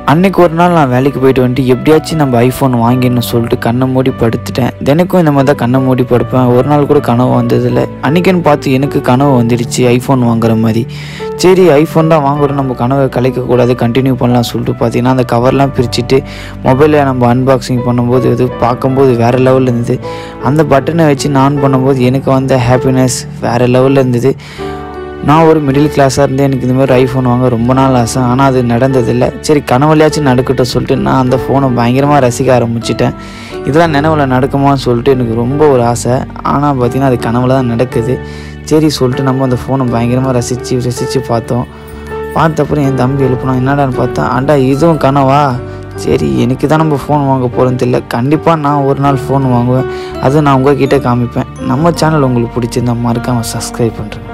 அன்னைக்கு ஒரு நாள் நான் வேலைக்கு போயிட்டு வந்துட்டு எப்படியாச்சும் நம்ம ஐஃபோன் வாங்கிடணும் சொல்லிட்டு கண்ணை மூடி படுத்துட்டேன் தினைக்கும் இந்த மாதிரி தான் கண்ணை மூடி படுப்பேன் ஒரு நாள் கூட கனவு வந்ததில்லை அன்றைக்கின்னு பார்த்து எனக்கு கனவு வந்துடுச்சு ஐஃபோன் வாங்குற மாதிரி சரி ஐஃபோன் தான் வாங்குறோம் நம்ம கனவை கலைக்கக்கூடாது கண்டினியூ பண்ணலாம் சொல்லிட்டு பார்த்தீங்கன்னா அந்த கவர்லாம் பிரிச்சுட்டு மொபைலை நம்ம அன்பாக்சிங் பண்ணும்போது இது பார்க்கும்போது வேறு லெவலில் இருந்தது அந்த பட்டனை வச்சு நான் ஆன் பண்ணும்போது எனக்கு வந்த ஹாப்பினஸ் வேறு லெவலில் இருந்தது நான் ஒரு மிடில் கிளாஸாக இருந்து எனக்கு இந்த மாதிரி ஐஃபோன் வாங்க ரொம்ப நாள் ஆசை ஆனால் அது நடந்ததில்லை சரி கனவுலையாச்சும் நடக்கட்டும் சொல்லிட்டு நான் அந்த ஃபோனை பயங்கரமாக ரசிக்க ஆரம்பிச்சிட்டேன் இதெல்லாம் நினைவில் நடக்குமான்னு சொல்லிட்டு எனக்கு ரொம்ப ஒரு ஆசை ஆனால் பார்த்திங்கன்னா அது கனவுல தான் நடக்குது சரி சொல்லிட்டு நம்ம அந்த ஃபோனை பயங்கரமாக ரசித்து ரசித்து பார்த்தோம் பார்த்த அப்புறம் என் தம்பி எழுப்பினோம் என்னடான்னு பார்த்தா ஆண்டா இதுவும் கனவா சரி எனக்கு தான் நம்ம ஃபோன் வாங்க போகிறோன்னு தெரியல கண்டிப்பாக நான் ஒரு நாள் ஃபோன் வாங்குவேன் அதை நான் உங்ககிட்ட காமிப்பேன் நம்ம சேனல் உங்களுக்கு பிடிச்சிருந்தா மறக்காமல் சப்ஸ்கிரைப் பண்ணுறேன்